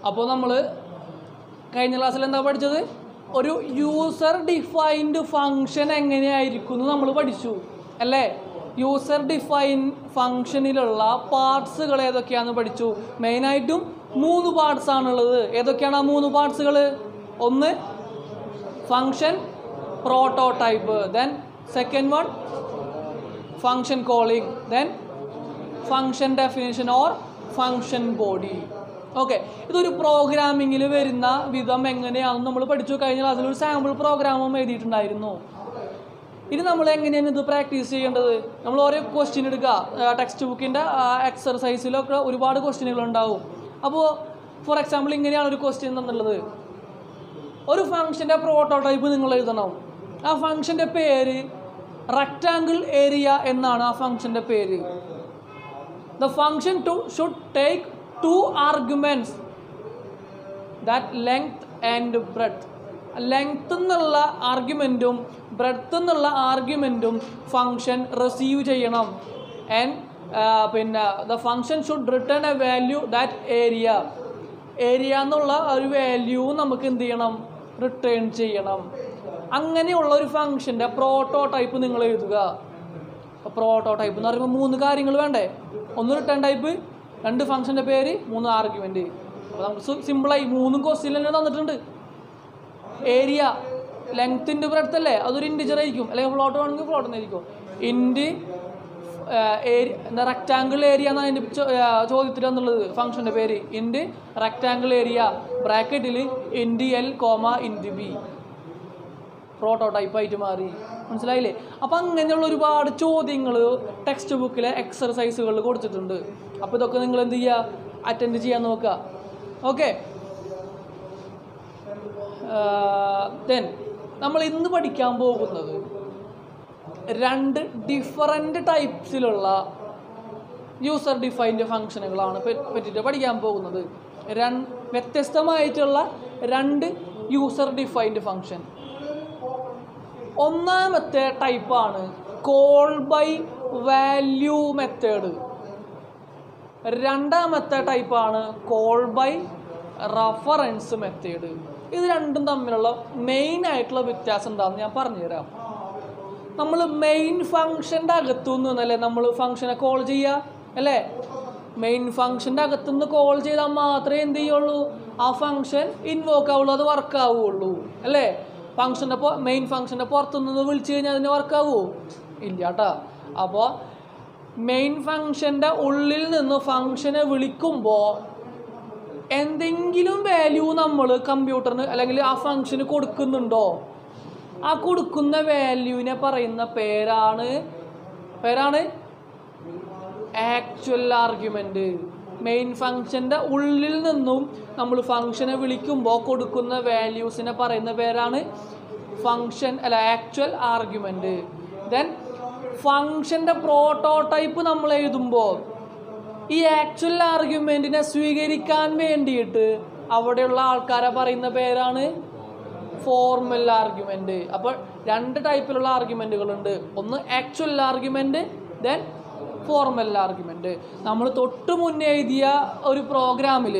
അപ്പോൾ നമ്മൾ കഴിഞ്ഞ ക്ലാസ്സിൽ എന്താ പഠിച്ചത് ഒരു യൂസർ ഡിഫൈൻഡ് ഫങ്ഷൻ എങ്ങനെയായിരിക്കും എന്ന് നമ്മൾ പഠിച്ചു അല്ലേ യൂസർ ഡിഫൈൻ ഫങ്ഷനിലുള്ള പാർട്സുകൾ ഏതൊക്കെയാണെന്ന് പഠിച്ചു മെയിനായിട്ടും മൂന്ന് പാർട്സ് ആണുള്ളത് ഏതൊക്കെയാണ് ആ മൂന്ന് പാർട്സുകൾ ഒന്ന് function prototype then second one function calling then function definition or function body okay ഇതൊരു പ്രോഗ്രാമിങ്ങിൽ വരുന്ന വിധം എങ്ങനെയാണെന്ന് നമ്മൾ പഠിച്ചു കഴിഞ്ഞ ക്ലാസ്സിൽ ഒരു സാമ്പിൾ പ്രോഗ്രാമും എഴുതിയിട്ടുണ്ടായിരുന്നു ഇനി നമ്മൾ എങ്ങനെയാണ് ഇത് പ്രാക്ടീസ് ചെയ്യേണ്ടത് നമ്മൾ ഓരോ ക്വസ്റ്റ്യൻ എടുക്കുക ടെക്സ്റ്റ് ബുക്കിൻ്റെ എക്സർസൈസിലൊക്കെ ഒരുപാട് ക്വസ്റ്റ്യനുകൾ ഉണ്ടാവും അപ്പോൾ ഫോർ എക്സാമ്പിൾ ഇങ്ങനെയാണ് ഒരു ക്വസ്റ്റ്യൻ എന്നുള്ളത് ഒരു ഫംഗ്ഷൻ്റെ പ്രോട്ടോടൈപ്പ് നിങ്ങൾ എഴുതണം ആ ഫംഗ്ഷൻ്റെ പേര് റെക്റ്റാങ്കിൾ ഏരിയ എന്നാണ് ആ ഫംഗ്ഷൻ്റെ പേര് the function too should take two arguments that length and breadth length എന്നുള്ള ആർഗ്യുമെൻറ്റും ബ്രെഡ്ത്ത് എന്നുള്ള ആർഗ്യുമെൻറ്റും ഫങ്ഷൻ റിസീവ് ചെയ്യണം ആൻഡ് പിന്നെ the function should return a value that area area എന്നുള്ള ഒരു വാല്യൂ നമുക്ക് എന്ത് ചെയ്യണം റിട്ടേൺ ചെയ്യണം അങ്ങനെയുള്ള ഒരു ഫങ്ഷൻ്റെ പ്രോട്ടോ ടൈപ്പ് നിങ്ങൾ എഴുതുക അപ്പോൾ പ്രോട്ടോ ടൈപ്പ് എന്ന് പറയുമ്പോൾ മൂന്ന് കാര്യങ്ങൾ വേണ്ടേ ഒന്ന് റിട്ടേൺ ടൈപ്പ് രണ്ട് ഫംഗ്ഷൻ്റെ പേര് മൂന്ന് ആർഗ്യുമെൻറ്റ് അപ്പോൾ നമുക്ക് സിമ്പിളായി മൂന്നും ക്വസ്റ്റ്യൻ തന്നെ തന്നിട്ടുണ്ട് ഏരിയ ലെങ്ത്തിൻ്റെ ബ്രെഡ്ത്ത് അല്ലേ അതൊരു ഇൻഡിജർ ആയിരിക്കും അല്ലെങ്കിൽ ഫ്ലോട്ട് വേണമെങ്കിൽ ഫ്ലോട്ട് എന്നായിരിക്കും ഇൻഡ് ഏരിയ എന്താ റെക്റ്റാങ്കിൾ ഏരിയ എന്നാണ് അതിൻ്റെ ചോദ്യത്തിൽ എന്നുള്ളത് ഫംഗ്ഷൻ്റെ പേര് ഇൻഡ് റെക്റ്റാങ്കിൾ ഏരിയ ബ്രാക്കറ്റിൽ int L comma int B prototype ആയിട്ട് മാറി മനസ്സിലായില്ലേ അപ്പം അങ്ങനെയുള്ള ഒരുപാട് ചോദ്യങ്ങൾ ടെക്സ്റ്റ് ബുക്കിലെ എക്സർസൈസുകളിൽ കൊടുത്തിട്ടുണ്ട് അപ്പോൾ ഇതൊക്കെ നിങ്ങൾ എന്ത് ചെയ്യുക അറ്റൻഡ് ചെയ്യാൻ നോക്കുക ഓക്കെ ദെൻ നമ്മൾ ഇന്ന് പഠിക്കാൻ പോകുന്നത് രണ്ട് ഡിഫറെൻ്റ് ടൈപ്സിലുള്ള യൂസർ ഡിഫൈൻഡ് ഫങ്ഷനുകളാണ് പറ്റിയിട്ട് പഠിക്കാൻ പോകുന്നത് രണ്ട് വ്യത്യസ്തമായിട്ടുള്ള രണ്ട് യൂസർ ഡിഫൈൻഡ് ഫങ്ഷൻ ഒന്നാമത്തെ ടൈപ്പാണ് കോൾ ബൈ വാല്യൂ മെത്തേഡ് രണ്ടാമത്തെ ടൈപ്പാണ് കോൾ ബൈ റഫറൻസ് മെത്തേഡ് ഇത് രണ്ടും തമ്മിലുള്ള മെയിൻ ആയിട്ടുള്ള വ്യത്യാസം എന്താണെന്ന് ഞാൻ പറഞ്ഞുതരാം നമ്മൾ മെയിൻ ഫങ്ഷൻ്റെ അകത്തുനിന്ന് നിന്നല്ലേ നമ്മൾ ഫങ്ഷനെ കോൾ ചെയ്യുക അല്ലേ മെയിൻ ഫങ്ഷൻ്റെ അകത്തുനിന്ന് കോൾ ചെയ്താൽ മാത്രമേ എന്ത് ചെയ്യുള്ളൂ ആ ഫങ്ഷൻ ഇൻവോക്ക് ആവുള്ളൂ അത് വർക്ക് ആവുള്ളൂ അല്ലേ ഫങ്ഷൻ്റെ മെയിൻ ഫങ്ഷൻ്റെ പുറത്തുനിന്ന് വിളിച്ചു കഴിഞ്ഞാൽ അതിന് വർക്ക് ആവുമോ ഇല്ല കേട്ടോ അപ്പോൾ മെയിൻ ഫങ്ഷൻ്റെ ഉള്ളിൽ നിന്ന് ഫങ്ഷനെ വിളിക്കുമ്പോൾ എന്തെങ്കിലും വാല്യൂ നമ്മൾ കമ്പ്യൂട്ടറിന് അല്ലെങ്കിൽ ആ ഫങ്ഷന് കൊടുക്കുന്നുണ്ടോ ആ കൊടുക്കുന്ന വാല്യൂവിനെ പറയുന്ന പേരാണ് പേരാണ് ആക്ച്വൽ ആർഗ്യുമെൻ്റ് മെയിൻ ഫങ്ഷൻ്റെ ഉള്ളിൽ നിന്നും നമ്മൾ ഫങ്ഷനെ വിളിക്കുമ്പോൾ കൊടുക്കുന്ന വാല്യൂസിനെ പറയുന്ന പേരാണ് ഫങ്ഷൻ അല്ല ആക്ച്വൽ ആർഗ്യുമെൻ്റ് ദെൻ ഫങ്ഷൻ്റെ പ്രോട്ടോടൈപ്പ് നമ്മൾ എഴുതുമ്പോൾ ഈ ആക്ച്വൽ ആർഗ്യുമെൻറ്റിനെ സ്വീകരിക്കാൻ വേണ്ടിയിട്ട് അവിടെയുള്ള ആൾക്കാരെ പറയുന്ന പേരാണ് ഫോർമൽ ആർഗ്യുമെൻ്റ് അപ്പോൾ രണ്ട് ടൈപ്പിലുള്ള ആർഗ്യുമെൻറ്റുകളുണ്ട് ഒന്ന് actual argument then formal argument നമ്മൾ തൊട്ട് മുന്നേ എഴുതിയ ഒരു പ്രോഗ്രാമിൽ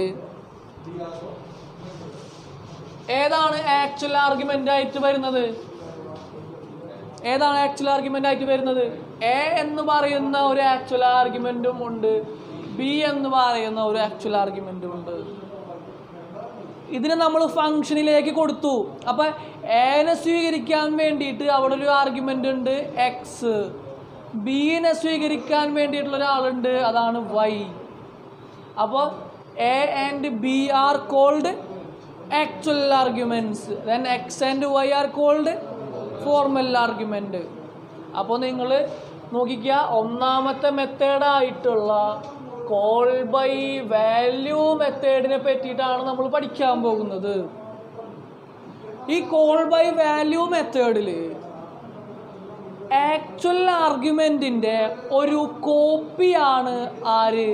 ഏതാണ് ആക്ച്വൽ ആർഗ്യുമെൻ്റ് ആയിട്ട് വരുന്നത് ഏതാണ് ആക്ച്വൽ ആർഗ്യുമെൻ്റ് ആയിട്ട് വരുന്നത് എ എന്ന് പറയുന്ന ഒരു ആക്ച്വൽ ആർഗ്യുമെൻറ്റും ഉണ്ട് ബി എന്ന് പറയുന്ന ഒരു ആക്ച്വൽ ആർഗ്യുമെൻറ്റും ഉണ്ട് ഇതിനെ നമ്മൾ ഫങ്ഷനിലേക്ക് കൊടുത്തു അപ്പം എനെ സ്വീകരിക്കാൻ വേണ്ടിയിട്ട് അവിടെ ഒരു ആർഗ്യുമെൻ്റ് ഉണ്ട് എക്സ് ബീനെ സ്വീകരിക്കാൻ വേണ്ടിയിട്ടുള്ള ഒരാളുണ്ട് അതാണ് വൈ അപ്പോൾ A and B are called actual arguments then X and Y are called formal argument അപ്പോൾ നിങ്ങൾ നോക്കിക്കുക ഒന്നാമത്തെ മെത്തേഡായിട്ടുള്ള കോൾ ബൈ വാല്യൂ മെത്തേഡിനെ പറ്റിയിട്ടാണ് നമ്മൾ പഠിക്കാൻ പോകുന്നത് ഈ കോൾ ബൈ വാല്യൂ മെത്തേഡിൽ ആക്ച്വൽ ആർഗ്യുമെൻറ്റിൻ്റെ ഒരു കോപ്പിയാണ് ആര്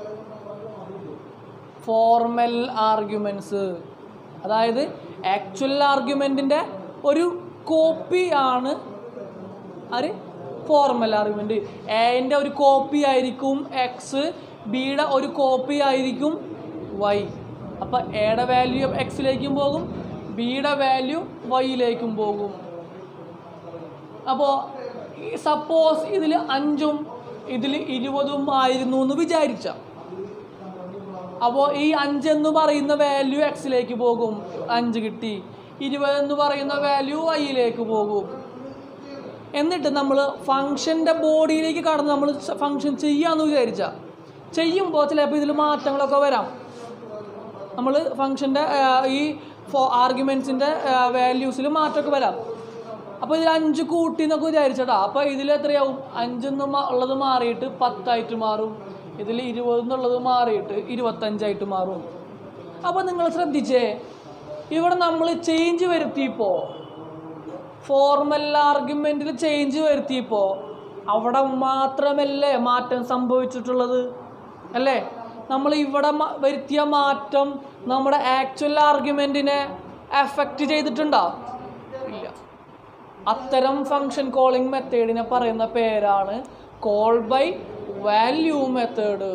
ഫോർമൽ ആർഗ്യുമെൻറ്റ്സ് അതായത് ആക്ച്വൽ ആർഗ്യുമെൻറ്റിൻ്റെ ഒരു കോപ്പിയാണ് ആര് ഫോർമൽ ആർഗ്യുമെൻറ്റ് എൻ്റെ ഒരു കോപ്പി ആയിരിക്കും എക്സ് ബിയുടെ ഒരു കോപ്പി ആയിരിക്കും വൈ അപ്പോൾ എയുടെ വാല്യൂ എക്സിലേക്കും പോകും ബിയുടെ വാല്യൂ വൈയിലേക്കും പോകും അപ്പോൾ സപ്പോസ് ഇതിൽ അഞ്ചും ഇതിൽ ഇരുപതും ആയിരുന്നു എന്ന് വിചാരിച്ച അപ്പോൾ ഈ അഞ്ചെന്ന് പറയുന്ന വാല്യൂ എക്സിലേക്ക് പോകും അഞ്ച് കിട്ടി ഇരുപത് എന്ന് പറയുന്ന വാല്യൂ വൈയിലേക്ക് പോകും എന്നിട്ട് നമ്മൾ ഫങ്ഷൻ്റെ ബോഡിയിലേക്ക് കടന്ന് നമ്മൾ ഫങ്ഷൻ ചെയ്യാമെന്ന് വിചാരിച്ച ചെയ്യുമ്പോൾ ചിലപ്പോൾ ഇതിൽ മാറ്റങ്ങളൊക്കെ വരാം നമ്മൾ ഫങ്ഷൻ്റെ ഈ ഫോ ആർഗ്യുമെൻസിൻ്റെ വാല്യൂസിൽ മാറ്റമൊക്കെ വരാം അപ്പോൾ ഇതിൽ അഞ്ച് കൂട്ടി എന്നൊക്കെ വിചാരിച്ചടാ അപ്പോൾ ഇതിൽ എത്രയാവും അഞ്ചെന്ന് മാ- ഉള്ളത് മാറിയിട്ട് പത്തായിട്ട് മാറും ഇതിൽ ഇരുപത് എന്നുള്ളത് മാറിയിട്ട് ഇരുപത്തഞ്ചായിട്ട് മാറും അപ്പോൾ നിങ്ങൾ ശ്രദ്ധിച്ചേ ഇവിടെ നമ്മൾ ചേഞ്ച് വരുത്തിയപ്പോൾ ഫോർമൽ ആർഗ്യുമെൻറ്റിൽ ചേഞ്ച് വരുത്തിയപ്പോൾ അവിടെ മാത്രമല്ലേ മാറ്റം സംഭവിച്ചിട്ടുള്ളത് അല്ലേ നമ്മൾ ഇവിടെ മ- വരുത്തിയ മാറ്റം നമ്മുടെ ആക്ച്വൽ ആർഗ്യുമെൻറ്റിനെ എഫക്റ്റ് ചെയ്തിട്ടുണ്ടോ ഇല്ല അത്തരം ഫങ്ഷൻ കോളിംഗ് മെത്തേഡിനെ പറയുന്ന പേരാണ് കോൾ ബൈ വാല്യൂ മെത്തേഡ്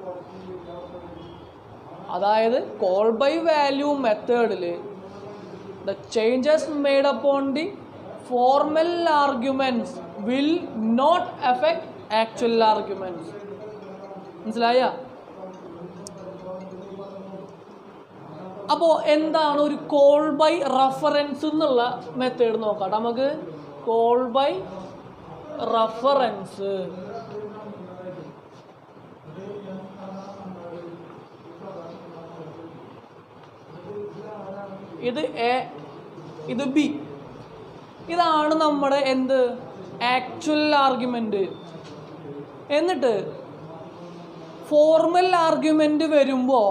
അതായത് കോൾ ബൈ വാല്യൂ മെത്തേഡിൽ the changes made upon the formal arguments will not affect actual arguments മനസ്സിലായ അപ്പോൾ എന്താണ് ഒരു കോൾ ബൈ റഫറൻസ് എന്നുള്ള മെത്തേഡ് നോക്കാം നമുക്ക് കോൾ ബൈ റഫറൻസ് ഇത് എ ഇത് ബി ഇതാണ് നമ്മുടെ എന്ത് ആക്ച്വൽ ആർഗ്യുമെൻ്റ് എന്നിട്ട് ഫോർമൽ ആർഗ്യുമെൻ്റ് വരുമ്പോൾ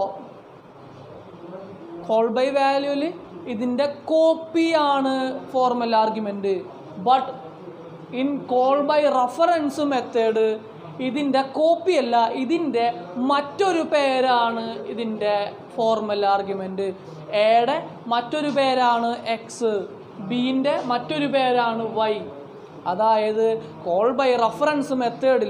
കോൾ ബൈ വാല്യൂവിൽ ഇതിൻ്റെ കോപ്പിയാണ് formal argument but in call by reference method ഇതിൻ്റെ കോപ്പിയല്ല ഇതിൻ്റെ മറ്റൊരു പേരാണ് ഇതിൻ്റെ ഫോർമൽ ആർഗ്യുമെൻ്റ് എയുടെ മറ്റൊരു പേരാണ് എക്സ് ബീൻ്റെ മറ്റൊരു പേരാണ് വൈ അതായത് കോൾ ബൈ റഫറൻസ് മെത്തേഡിൽ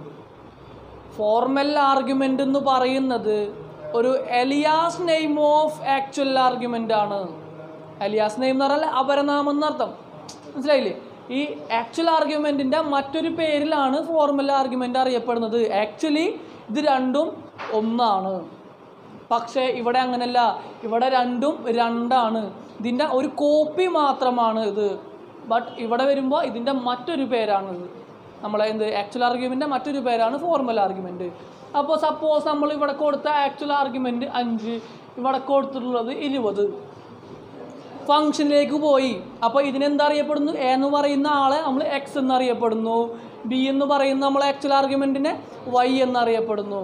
ഫോർമൽ ആർഗ്യുമെൻ്റ് എന്ന് പറയുന്നത് ഒരു alias name of actual argument ആണ് എലിയാസ് നെയിം എന്ന് പറഞ്ഞാൽ അപരനാമം എന്നർത്ഥം മനസ്സിലായില്ലേ ഈ ആക്ച്വൽ ആർഗ്യുമെൻറ്റിൻ്റെ മറ്റൊരു പേരിലാണ് ഫോർമൽ ആർഗ്യുമെൻ്റ് അറിയപ്പെടുന്നത് ആക്ച്വലി ഇത് രണ്ടും ഒന്നാണ് പക്ഷേ ഇവിടെ അങ്ങനെയല്ല ഇവിടെ രണ്ടും രണ്ടാണ് ഇതിൻ്റെ ഒരു കോപ്പി മാത്രമാണ് ഇത് ബട്ട് ഇവിടെ വരുമ്പോൾ ഇതിൻ്റെ മറ്റൊരു പേരാണ് ഇത് നമ്മളെ എന്ത് ആക്ച്വൽ ആർഗ്യുമെൻ്റ് മറ്റൊരു പേരാണ് ഫോർമൽ ആർഗ്യുമെൻറ്റ് അപ്പോൾ സപ്പോസ് നമ്മൾ ഇവിടെ കൊടുത്ത ആക്ച്വൽ ആർഗ്യുമെൻറ്റ് അഞ്ച് ഇവിടെ കൊടുത്തിട്ടുള്ളത് ഇരുപത് ഫംഗ്ഷനിലേക്ക് പോയി അപ്പോൾ ഇതിനെന്താ അറിയപ്പെടുന്നു എ എന്ന് പറയുന്ന ആളെ നമ്മൾ എക്സ് എന്നറിയപ്പെടുന്നു ബി എന്ന് പറയുന്ന നമ്മൾ ആക്ച്വൽ ആർഗ്യുമെൻറ്റിനെ വൈ എന്നറിയപ്പെടുന്നു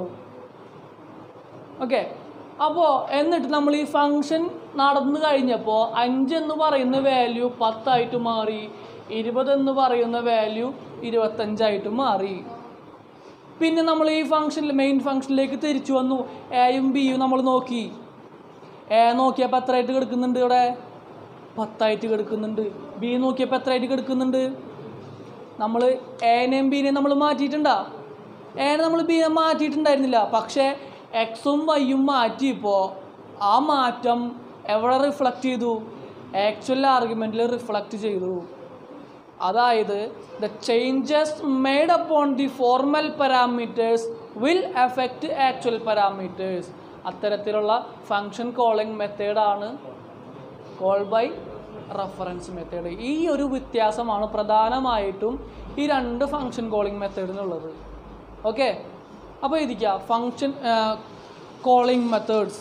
ഓക്കെ അപ്പോൾ എന്നിട്ട് നമ്മൾ ഈ ഫങ്ഷൻ നടന്നു കഴിഞ്ഞപ്പോൾ അഞ്ച് എന്ന് പറയുന്ന വാല്യൂ പത്തായിട്ട് മാറി ഇരുപത് എന്ന് പറയുന്ന വാല്യൂ ഇരുപത്തഞ്ചായിട്ട് മാറി പിന്നെ നമ്മൾ ഈ ഫംഗ്ഷനിൽ മെയിൻ ഫംഗ്ഷനിലേക്ക് തിരിച്ചു വന്നു എയും ബിയും നമ്മൾ നോക്കി എ നോക്കിയപ്പോൾ എത്രയായിട്ട് കിടക്കുന്നുണ്ട് ഇവിടെ പത്തായിട്ട് കിടക്കുന്നുണ്ട് ബി നോക്കിയപ്പോൾ എത്രയായിട്ട് കിടക്കുന്നുണ്ട് നമ്മൾ എനെയും ബിനെയും നമ്മൾ മാറ്റിയിട്ടുണ്ടാ എനെ നമ്മൾ ബിനെ മാറ്റിയിട്ടുണ്ടായിരുന്നില്ല പക്ഷേ എക്സും വൈയും മാറ്റിയപ്പോൾ ആ മാറ്റം എവിടെ റിഫ്ലക്റ്റ് ചെയ്തു ആക്ച്വൽ ആർഗ്യുമെൻറ്റിൽ റിഫ്ലക്റ്റ് ചെയ്തു അതായത് the changes made upon the formal parameters will affect actual parameters അത്തരത്തിലുള്ള ഫങ്ഷൻ കോളിംഗ് മെത്തേഡാണ് കോൾ ബൈ റഫറൻസ് മെത്തേഡ് ഈ ഒരു വ്യത്യാസമാണ് പ്രധാനമായിട്ടും ഈ രണ്ട് ഫങ്ഷൻ കോളിംഗ് മെത്തേഡിനുള്ളത് ഓക്കെ അപ്പോൾ ഇരിക്കുക function calling methods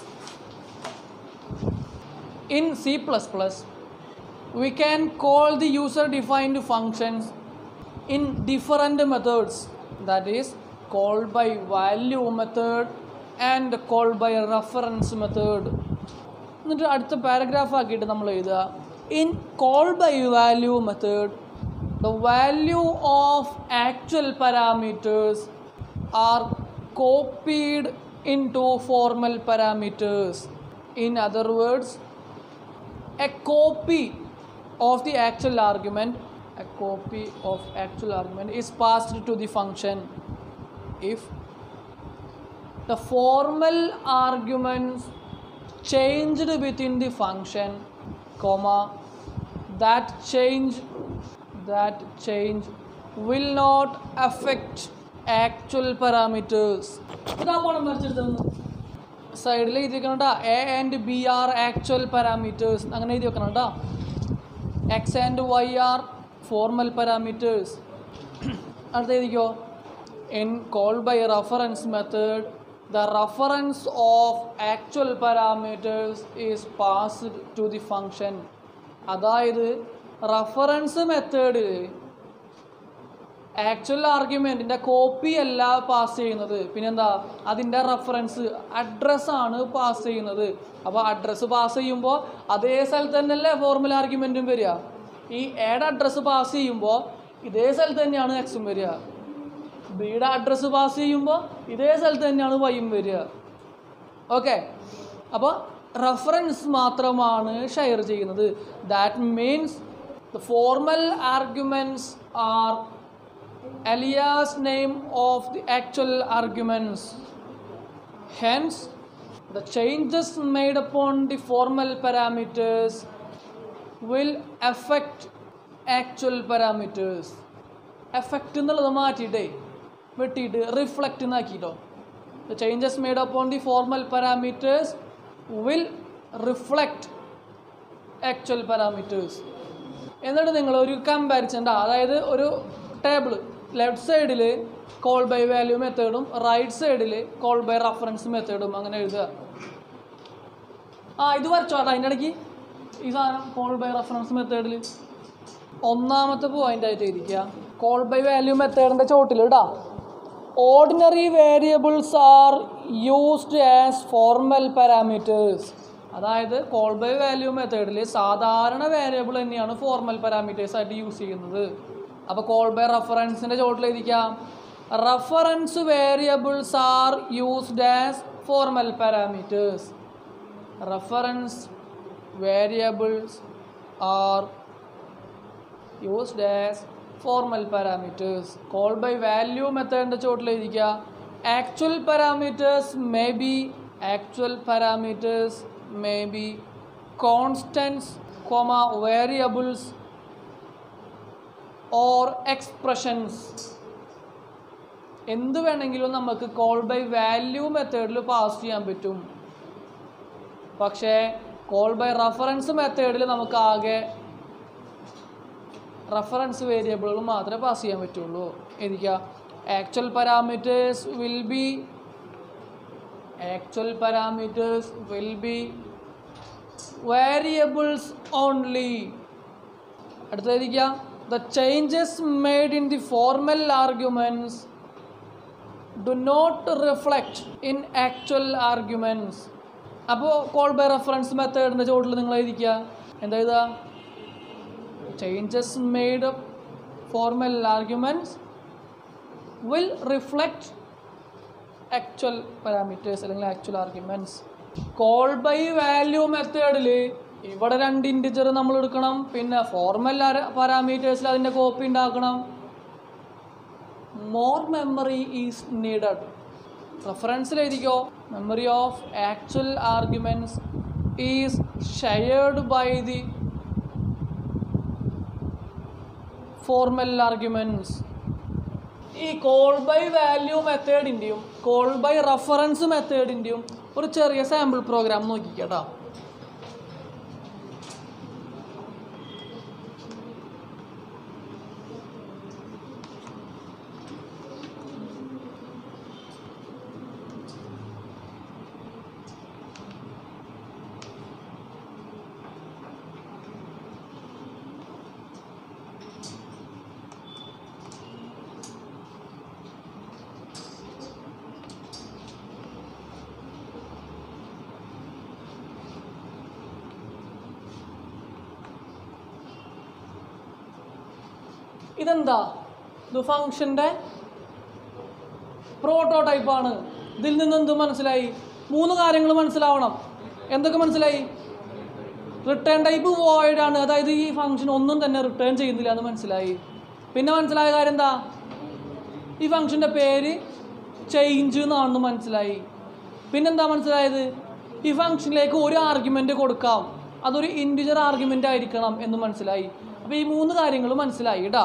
in C plus plus we can call the user defined functions in different methods that is called by value method and called by reference method എന്നിട്ട് അടുത്ത paragraph ആക്കിയിട്ട് നമ്മൾ എഴുതുക in call by value method the value of actual parameters are copied into formal parameters in other words a copy of the actual argument a copy of actual argument is passed to the function if the formal arguments changed within the function comma that change that change will not affect actual parameters ഇതാ പണം വരച്ചെടുത്തെന്ന് സൈഡിൽ എഴുതി വെക്കണം കേട്ടോ A and B are actual parameters അങ്ങനെ എഴുതി വെക്കണം കേട്ടോ X and Y are formal parameters അടുത്ത എഴുതിക്കോ in call by reference method the reference of actual parameters is passed to the function അതായത് റഫറൻസ് മെത്തേഡിൽ ആക്ച്വൽ ആർഗ്യുമെൻറ്റിൻ്റെ കോപ്പി അല്ല പാസ് ചെയ്യുന്നത് പിന്നെന്താ അതിൻ്റെ റെഫറൻസ് അഡ്രസ്സാണ് പാസ് ചെയ്യുന്നത് അപ്പോൾ അഡ്രസ്സ് പാസ് ചെയ്യുമ്പോൾ അതേ സ്ഥലത്ത് തന്നെയല്ലേ ഫോർമുല ആർഗ്യുമെൻറ്റും വരിക ഈ എയുടെ അഡ്രസ്സ് പാസ് ചെയ്യുമ്പോൾ ഇതേ സ്ഥലത്ത് തന്നെയാണ് എക്സും വരിക ബിയുടെ അഡ്രസ്സ് പാസ് ചെയ്യുമ്പോൾ ഇതേ സ്ഥലത്ത് തന്നെയാണ് വൈയും വരിക ഓക്കെ അപ്പോൾ റെഫറൻസ് മാത്രമാണ് ഷെയർ ചെയ്യുന്നത് that means the formal arguments are alias name of the actual arguments. Hence, the changes made upon the formal parameters will affect actual parameters. Effect എന്നുള്ളത് മാറ്റിയിട്ടേ വെട്ടിയിട്ട് റിഫ്ലക്റ്റ് എന്നാക്കിയിട്ടോ the changes made upon the formal parameters will reflect actual parameters എന്നിട്ട് നിങ്ങൾ ഒരു comparison അതായത് ഒരു table left സൈഡിൽ കോൾ ബൈ വാല്യൂ മെത്തേഡും റൈറ്റ് സൈഡിൽ കോൾ ബൈ റഫറൻസ് മെത്തേഡും അങ്ങനെ എഴുതുക ആ ഇത് വരച്ചോട്ടെ അതിൻ്റെ ഇടയ്ക്ക് ഈ സാധനം കോൾ ബൈ റഫറൻസ് മെത്തേഡിൽ ഒന്നാമത്തെ പോയിന്റ് ആയിട്ട് ഇരിക്കുക കോൾ ബൈ വാല്യൂ മെത്തേഡിൻ്റെ ചോട്ടിൽ ഇടാം ordinary variables are used as formal parameters അതായത് കോൾ ബൈ വാല്യൂ മെത്തേഡിൽ സാധാരണ വേരിയബിൾ തന്നെയാണ് ഫോർമൽ പാരാമീറ്റേഴ്സ് ആയിട്ട് യൂസ് ചെയ്യുന്നത് അപ്പോൾ കോൾ ബൈ റെഫറൻസിൻ്റെ ചോട്ടിൽ ഇരിക്കാം reference variables are used as formal parameters reference variables are used as formal parameters call by value മെത്തേഡിൻ്റെ ചോട്ടിൽ ഇരിക്കുക actual parameters may be actual parameters may be constants comma variables or expressions എന്ത് വേണമെങ്കിലും നമുക്ക് call by value മെത്തേഡിൽ pass ചെയ്യാൻ പറ്റും പക്ഷേ കോൾ ബൈ റഫറൻസ് മെത്തേഡിൽ നമുക്ക് ആകെ റഫറൻസ് വേരിയബിളുകൾ മാത്രമേ പാസ് ചെയ്യാൻ പറ്റുള്ളൂ എഴുതിക്കുക actual parameters will be actual parameters will be variables only അടുത്തതിരിക്കുക the changes made in the formal arguments do not reflect in actual arguments അപ്പോൾ കോൾ ബൈ റെഫറൻസ് മെത്തേഡിൻ്റെ ചോട്ടിൽ നിങ്ങൾ എഴുതിക്കുക എന്താ എഴുതുക changes made formal arguments will reflect actual parameters അല്ലെങ്കിൽ actual arguments call by value മെത്തേഡിൽ ഇവിടെ രണ്ട് ഇൻറ്റിജർ നമ്മൾ എടുക്കണം പിന്നെ ഫോർമൽ പാരാമീറ്റേഴ്സിൽ അതിൻ്റെ കോപ്പി ഉണ്ടാക്കണം മോർ മെമ്മറി ഈസ് നീഡഡ് റെഫറൻസിൽ എഴുതിക്കോ memory of actual arguments is shared by the formal arguments ഈ കോൾ ബൈ വാല്യൂ മെത്തേഡിൻ്റെയും കോൾ ബൈ റെഫറൻസ് മെത്തേഡിൻ്റെയും ഒരു ചെറിയ സാമ്പിൾ പ്രോഗ്രാം നോക്കിക്കേട്ടോ ഇതെന്താ ഇത് ഫങ്ഷൻ്റെ പ്രോട്ടോടൈപ്പാണ് ഇതിൽ നിന്ന് എന്ത് മനസ്സിലായി മൂന്ന് കാര്യങ്ങൾ മനസ്സിലാവണം എന്തൊക്കെ മനസ്സിലായി റിട്ടേൺ ടൈപ്പ് വോയിഡ് ആണ് അതായത് ഈ ഫംഗ്ഷൻ ഒന്നും തന്നെ റിട്ടേൺ ചെയ്യുന്നില്ല എന്ന് മനസ്സിലായി പിന്നെ മനസ്സിലായ കാര്യം എന്താ ഈ ഫംഗ്ഷൻ്റെ പേര് ചേഞ്ച് എന്നാണെന്ന് മനസ്സിലായി പിന്നെന്താ മനസ്സിലായത് ഈ ഫംഗ്ഷനിലേക്ക് ഒരു ആർഗ്യുമെൻ്റ് കൊടുക്കാം അതൊരു ഇൻഡിജർ ആർഗ്യുമെൻ്റ് ആയിരിക്കണം എന്ന് മനസ്സിലായി അപ്പോൾ ഈ മൂന്ന് കാര്യങ്ങൾ മനസ്സിലായി കേട്ടോ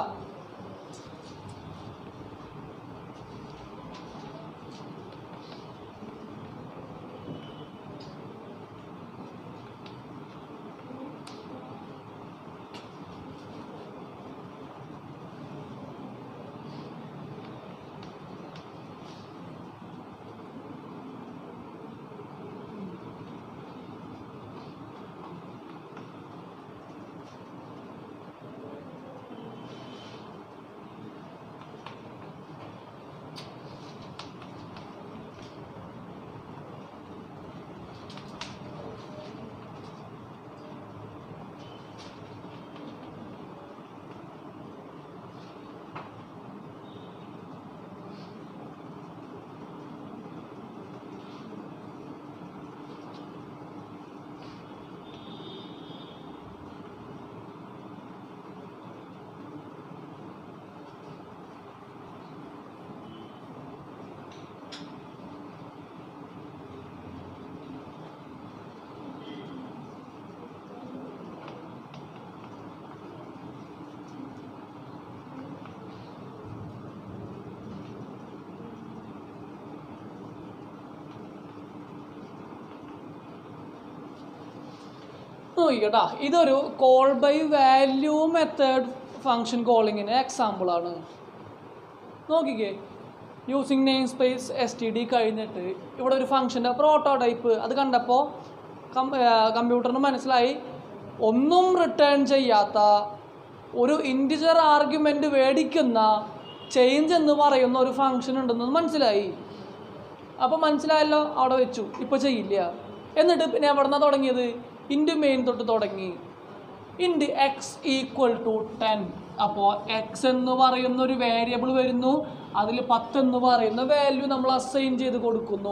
നോക്കിക്കട്ടാ ഇതൊരു call by value method function കോളിങ്ങിന് എക്സാമ്പിളാണ് നോക്കിക്കേ using namespace S T D കഴിഞ്ഞിട്ട് ഇവിടെ ഒരു ഫംഗ്ഷൻ്റെ പ്രോട്ടോടൈപ്പ് അത് കണ്ടപ്പോൾ കമ്പ്യൂട്ടറിന് മനസ്സിലായി ഒന്നും റിട്ടേൺ ചെയ്യാത്ത ഒരു ഇൻഡിജർ ആർഗ്യുമെൻ്റ് മേടിക്കുന്ന ചേഞ്ച് എന്ന് പറയുന്ന ഒരു ഫംഗ്ഷൻ ഉണ്ടെന്ന് മനസ്സിലായി അപ്പോൾ മനസ്സിലായല്ലോ അവിടെ വെച്ചു ഇപ്പോൾ ചെയ്യില്ല എന്നിട്ട് പിന്നെ എവിടെ നിന്നാണ് തുടങ്ങിയത് ഇൻറ്റു മെയിൻ തൊട്ട് തുടങ്ങി int X equal to ten അപ്പോൾ എക്സ് എന്ന് പറയുന്ന ഒരു വേരിയബിൾ വരുന്നു അതിൽ പത്ത് എന്ന് പറയുന്ന വാല്യൂ നമ്മൾ അസൈൻ ചെയ്ത് കൊടുക്കുന്നു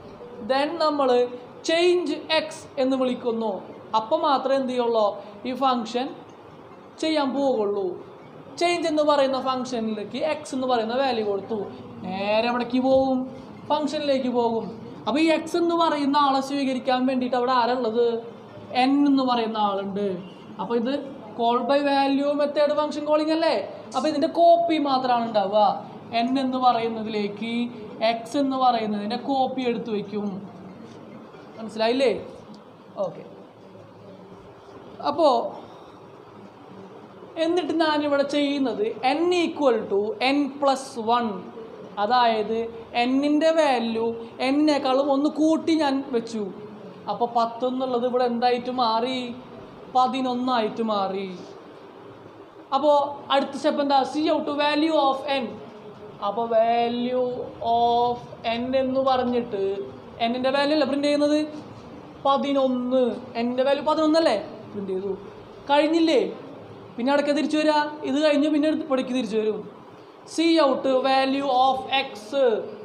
ദെൻ നമ്മൾ ചേഞ്ച് എക്സ് എന്ന് വിളിക്കുന്നു അപ്പോൾ മാത്രമേ എന്ത് ചെയ്യുള്ളൂ ഈ ഫങ്ഷൻ ചെയ്യാൻ പോവുള്ളൂ ചേഞ്ച് എന്ന് പറയുന്ന ഫംഗ്ഷനിലേക്ക് എക്സ് എന്ന് പറയുന്ന വാല്യൂ കൊടുത്തു നേരെ എവിടേക്ക് പോകും ഫംഗ്ഷനിലേക്ക് പോകും അപ്പോൾ ഈ എക്സ് എന്ന് പറയുന്ന ആളെ സ്വീകരിക്കാൻ വേണ്ടിയിട്ട് അവിടെ ആരുള്ളത് എൻ എന്ന് പറയുന്ന ആളുണ്ട് അപ്പോൾ ഇത് call by value method function calling അല്ലേ അപ്പോൾ ഇതിൻ്റെ കോപ്പി മാത്രമാണ് ഉണ്ടാവുക എൻ എന്ന് പറയുന്നതിലേക്ക് എക്സ് എന്ന് പറയുന്നതിൻ്റെ കോപ്പി എടുത്തു വയ്ക്കും മനസ്സിലായില്ലേ ഓക്കെ അപ്പോൾ എന്നിട്ട് ഞാനിവിടെ ചെയ്യുന്നത് N equal to N plus one അതായത് എന്നിൻ്റെ വാല്യൂ എന്നേക്കാളും ഒന്ന് കൂട്ടി ഞാൻ വെച്ചു അപ്പോൾ പത്ത് എന്നുള്ളത് ഇവിടെ എന്തായിട്ട് മാറി പതിനൊന്നായിട്ട് മാറി അപ്പോൾ അടുത്ത സ്റ്റെപ്പ് എന്താ cout value of N അപ്പോൾ വാല്യൂ ഓഫ് എൻ എന്ന് പറഞ്ഞിട്ട് എന്നിൻ്റെ വാല്യൂ അല്ലേ പ്രിൻ്റ് ചെയ്യുന്നത് പതിനൊന്ന് എൻ്റെ വാല്യൂ പതിനൊന്നല്ലേ പ്രിൻ്റ് ചെയ്തു കഴിഞ്ഞില്ലേ പിന്നെ അടക്ക തിരിച്ചു വരിക ഇത് കഴിഞ്ഞ് പിന്നെ എടുത്ത് ഇവിടേക്ക് തിരിച്ചു വരും cout value of X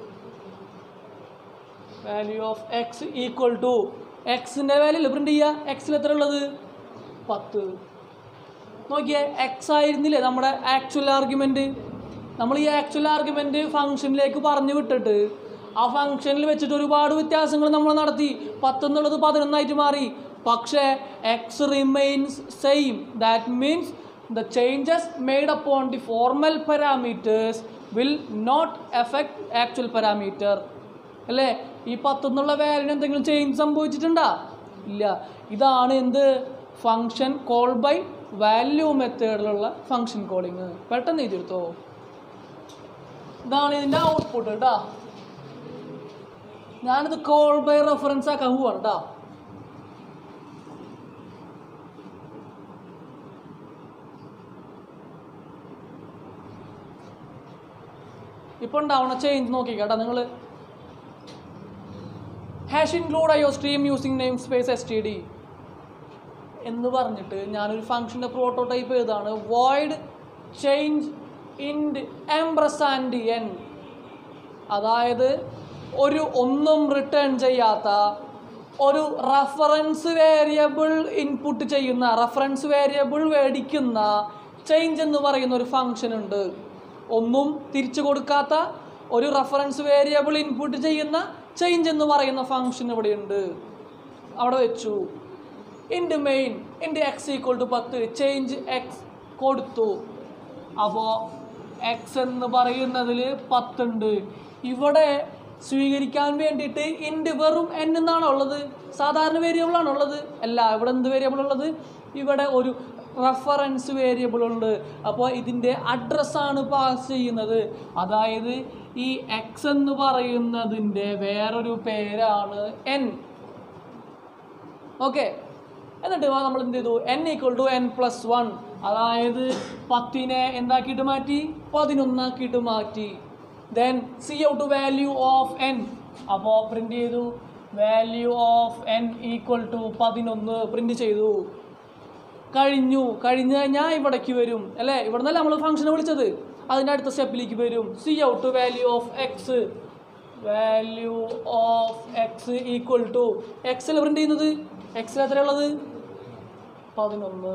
value of X equal to എക്സിൻ്റെ വാല്യൂ പ്രിൻ്റ് ചെയ്യുക എക്സിൽ എത്ര ഉള്ളത് പത്ത് നോക്കിയേ എക്സ് ആയിരുന്നില്ലേ നമ്മുടെ ആക്ച്വൽ ആർഗ്യുമെൻറ്റ് നമ്മൾ ഈ ആക്ച്വൽ ആർഗ്യുമെൻറ്റ് ഫംഗ്ഷനിലേക്ക് പറഞ്ഞു വിട്ടിട്ട് ആ ഫംഗ്ഷനിൽ വെച്ചിട്ട് ഒരുപാട് വ്യത്യാസങ്ങൾ നമ്മൾ നടത്തി പത്ത് എന്നുള്ളത് പതിനൊന്നായിട്ട് മാറി പക്ഷേ x remains same that means the changes made upon the formal parameters will not effect actual parameter അല്ലേ ഈ പത്തെന്നുള്ള വാല്യൂന് എന്തെങ്കിലും ചേഞ്ച് സംഭവിച്ചിട്ടുണ്ടോ ഇല്ല ഇതാണ് എന്ത് ഫങ്ഷൻ കോൾ ബൈ വാല്യൂ മെത്തേഡിലുള്ള ഫങ്ഷൻ കോളിങ് പെട്ടെന്ന് എഴുതിയെടുത്തോ ഇതാണ് ഇതിൻ്റെ ഔട്ട്പുട്ട് കേട്ടോ ഞാനിത് കോൾ ബൈ റെഫറൻസ് ആക്കാൻ പോവാണ് കേട്ടോ ഇപ്പൊ ഉണ്ടാവണ ചേഞ്ച് നോക്കി കേട്ടോ നിങ്ങൾ hash include iostream using namespace S T D എന്ന് പറഞ്ഞിട്ട് ഞാനൊരു ഫംഗ്ഷൻ്റെ പ്രോട്ടോടൈപ്പ് ചെയ്താണ് void change int ampersand n അതായത് ഒരു ഒന്നും റിട്ടേൺ ചെയ്യാത്ത ഒരു റഫറൻസ് വേരിയബിൾ ഇൻപുട്ട് ചെയ്യുന്ന റഫറൻസ് വേരിയബിൾ മേടിക്കുന്ന ചേഞ്ച് എന്ന് പറയുന്ന ഒരു ഫംഗ്ഷൻ ഉണ്ട് ഒന്നും തിരിച്ചു കൊടുക്കാത്ത ഒരു റഫറൻസ് വേരിയബിൾ ഇൻപുട്ട് ചെയ്യുന്ന ചേഞ്ച് എന്ന് പറയുന്ന ഫംഗ്ഷൻ ഇവിടെയുണ്ട് അവിടെ വെച്ചു int main int x equal to പത്ത് ചേഞ്ച് എക്സ് കൊടുത്തു അപ്പോൾ എക്സ് എന്ന് പറയുന്നതിൽ പത്തുണ്ട് ഇവിടെ സ്വീകരിക്കാൻ വേണ്ടിയിട്ട് ഇൻഡ് വെറും എൻ എന്നാണ് ഉള്ളത് സാധാരണ വേരിയബിൾ ആണ് ഉള്ളത് അല്ല ഇവിടെ എന്ത് വേരിയബിൾ ഉള്ളത് ഇവിടെ ഒരു റെഫറൻസ് വേരിയബിൾ ഉണ്ട് അപ്പോൾ ഇതിൻ്റെ അഡ്രസ്സാണ് പാസ് ചെയ്യുന്നത് അതായത് ഈ എക്സ് എന്ന് പറയുന്നതിൻ്റെ വേറൊരു പേരാണ് എൻ ഓക്കെ എന്നിട്ട് നമ്മൾ എന്ത് ചെയ്തു n equal to N plus one അതായത് പത്തിനെ എന്താക്കിയിട്ട് മാറ്റി പതിനൊന്നാക്കിയിട്ട് മാറ്റി then cout value of N അപ്പോൾ പ്രിൻ്റ് ചെയ്തു value of n equal to പതിനൊന്ന് പ്രിൻ്റ് ചെയ്തു കഴിഞ്ഞു കഴിഞ്ഞു കഴിഞ്ഞാൽ ഇവിടേക്ക് വരും അല്ലേ ഇവിടെ നിന്നല്ല നമ്മൾ ഫംഗ്ഷനെ വിളിച്ചത് അതിൻ്റെ അടുത്ത സ്റ്റെപ്പിലേക്ക് വരും cout value of X value of X equal to എക്സിൽ പ്രിൻ്റ് ചെയ്യുന്നത് എക്സിൽ എത്രയുള്ളത് പതിനൊന്ന്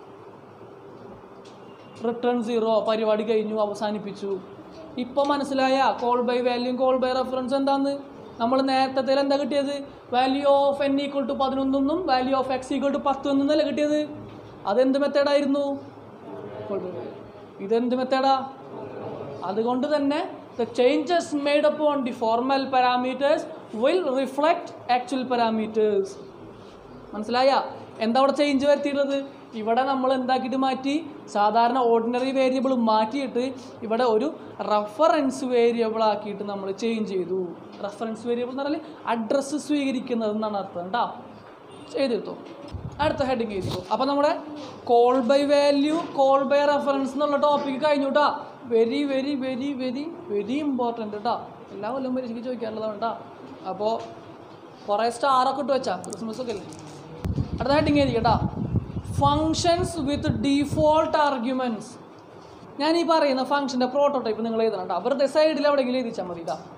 റിട്ടേൺ സീറോ പരിപാടി കഴിഞ്ഞു അവസാനിപ്പിച്ചു ഇപ്പോൾ മനസ്സിലായ call by value call by reference എന്താന്ന് നമ്മൾ നേരത്തെ എന്താ കിട്ടിയത് value of n equal to പതിനൊന്നെന്നും value of X equal to പത്ത് എന്നല്ലേ കിട്ടിയത് അതെന്ത് മെത്തേഡായിരുന്നു Call by value. ഇതെന്ത് മെത്തേഡാ അതുകൊണ്ട് തന്നെ the changes made up on the formal parameters will reflect actual parameters മനസ്സിലായ എന്താ അവിടെ ചേഞ്ച് വരുത്തിയിട്ടുള്ളത് ഇവിടെ നമ്മൾ എന്താക്കിയിട്ട് മാറ്റി സാധാരണ ഓർഡിനറി വേരിയബിൾ മാറ്റിയിട്ട് ഇവിടെ ഒരു റെഫറൻസ് വേരിയബിൾ ആക്കിയിട്ട് നമ്മൾ ചേഞ്ച് ചെയ്തു റെഫറൻസ് വേരിയബിൾ എന്ന് പറഞ്ഞാൽ അഡ്രസ്സ് സ്വീകരിക്കുന്നത് എന്നാണ് അർത്ഥം കേട്ടോ ചെയ്തെടുത്തു അടുത്ത ഹെഡിങ് എഴുതിക്കോ അപ്പോൾ നമ്മുടെ call by value call by reference എന്നുള്ള ടോപ്പിക്ക് കഴിഞ്ഞു കേട്ടോ very very very very very important കേട്ടോ എല്ലാ കൊല്ലം പരീക്ഷയ്ക്ക് ചോദിക്കാറുള്ളതാണ് കേട്ടോ അപ്പോൾ കുറേ സ്റ്റാറൊക്കെ ഇട്ട് വെച്ചാ ക്രിസ്മസ് ഒക്കെ അല്ലേ അടുത്ത ഹെഡിങ് എഴുതി കേട്ടോ ഫങ്ഷൻസ് വിത്ത് ഡീഫോൾട്ട് ആർഗ്യുമെൻറ്റ്സ് ഞാൻ ഈ പറയുന്ന ഫംഗ്ഷൻ്റെ പ്രോട്ടോടൈപ്പ് നിങ്ങൾ എഴുതണം കേട്ടോ വെറുതെ സൈഡിൽ എവിടെയെങ്കിലും എഴുതിച്ചാൽ മതി കേട്ടോ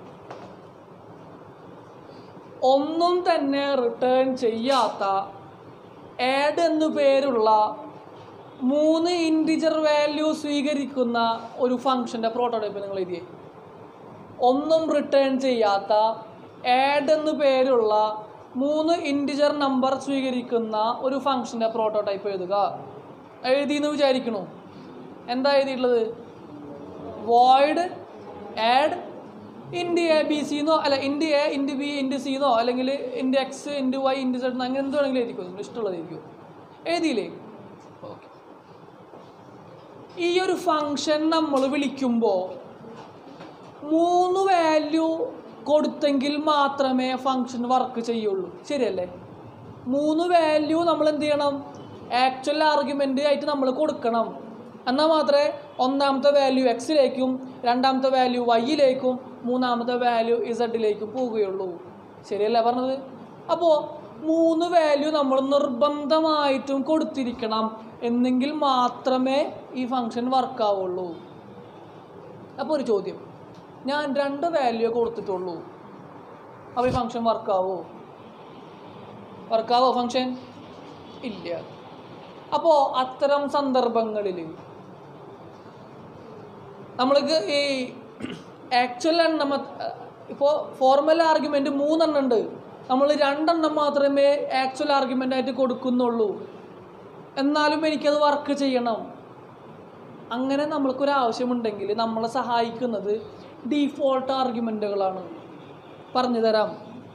ഒന്നും തന്നെ റിട്ടേൺ ചെയ്യാത്ത ആഡ് എന്നു പേരുള്ള മൂന്ന് ഇൻറ്റിജർ വാല്യൂ സ്വീകരിക്കുന്ന ഒരു ഫംഗ്ഷൻ്റെ പ്രോട്ടോടൈപ്പ് നിങ്ങൾ എഴുതിയേ ഒന്നും റിട്ടേൺ ചെയ്യാത്ത ആഡ് എന്നു പേരുള്ള മൂന്ന് ഇൻറ്റിജർ നമ്പർ സ്വീകരിക്കുന്ന ഒരു ഫംഗ്ഷൻ്റെ പ്രോട്ടോടൈപ്പ് എഴുതുക എഴുതിയെന്ന് വിചാരിക്കണു എന്താ എഴുതിയിട്ടുള്ളത് void add int a b c എന്നോ അല്ല int a int b int c എന്നോ അല്ലെങ്കിൽ int x int y int z അങ്ങനെ എന്ത് വേണമെങ്കിലും എഴുതിക്കോ നിങ്ങൾ ഇഷ്ടമുള്ളത് എഴുതിക്കോ എഴുതിയില്ലേ ഓക്കെ ഈ ഒരു ഫങ്ഷൻ നമ്മൾ വിളിക്കുമ്പോൾ മൂന്ന് വാല്യൂ കൊടുത്തെങ്കിൽ മാത്രമേ ഫങ്ഷൻ വർക്ക് ചെയ്യുള്ളൂ ശരിയല്ലേ മൂന്ന് വാല്യൂ നമ്മൾ എന്ത് ചെയ്യണം ആക്ച്വൽ ആർഗ്യുമെൻ്റ് ആയിട്ട് നമ്മൾ കൊടുക്കണം എന്നാൽ മാത്രമേ ഒന്നാമത്തെ വാല്യൂ എക്സിലേക്കും രണ്ടാമത്തെ വാല്യൂ വൈയിലേക്കും മൂന്നാമത്തെ വാല്യൂ ഇസഡിലേക്കും പോവുകയുള്ളൂ ശരിയല്ലേ പറഞ്ഞത് അപ്പോൾ മൂന്ന് വാല്യൂ നമ്മൾ നിർബന്ധമായിട്ടും കൊടുത്തിരിക്കണം എന്നെങ്കിൽ മാത്രമേ ഈ ഫങ്ഷൻ വർക്കാവുള്ളൂ അപ്പോൾ ഒരു ചോദ്യം ഞാൻ രണ്ട് വാല്യൂ കൊടുത്തിട്ടുള്ളൂ അപ്പോൾ ഈ ഫങ്ഷൻ വർക്കാവോ വർക്കാവോ ഫങ്ഷൻ ഇല്ല അപ്പോൾ അത്തരം സന്ദർഭങ്ങളിൽ നമ്മൾക്ക് ഈ ആക്ച്വൽ എണ്ണം ഇപ്പോൾ ഫോർമൽ ആർഗ്യുമെൻറ്റ് മൂന്നെണ്ണം ഉണ്ട് നമ്മൾ രണ്ടെണ്ണം മാത്രമേ ആക്ച്വൽ ആർഗ്യുമെൻ്റ് ആയിട്ട് കൊടുക്കുന്നുള്ളൂ എന്നാലും എനിക്കത് വർക്ക് ചെയ്യണം അങ്ങനെ നമ്മൾക്കൊരു ആവശ്യമുണ്ടെങ്കിൽ നമ്മളെ സഹായിക്കുന്നത് ഡീഫോൾട്ട് ആർഗ്യുമെൻറ്റുകളാണ് പറഞ്ഞു തരാം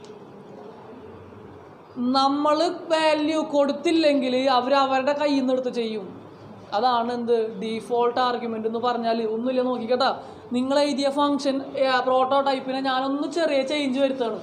നമ്മൾ വാല്യൂ കൊടുത്തില്ലെങ്കിൽ അവർ അവരുടെ കയ്യിൽ നിന്ന് എടുത്ത് ചെയ്യും അതാണ് എന്ത് ഡീഫോൾട്ട് ആർഗ്യുമെൻ്റ് എന്ന് പറഞ്ഞാൽ ഒന്നുമില്ല നോക്കിക്കട്ടാ നിങ്ങൾ എഴുതിയ ഫംഗ്ഷൻ പ്രോട്ടോ ടൈപ്പിനെ ഞാനൊന്ന് ചെറിയ ചേഞ്ച് വരുത്താണ്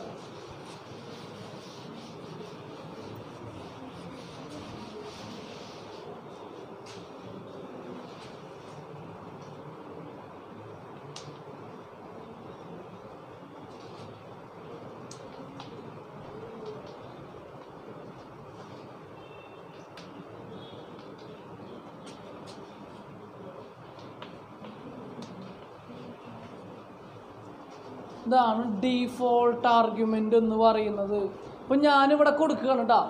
ഇതാണ് ഡീഫോൾട്ട് ആർഗ്യുമെൻ്റ് എന്ന് പറയുന്നത് ഇപ്പം ഞാനിവിടെ കൊടുക്കുകയാണ് കേട്ടോ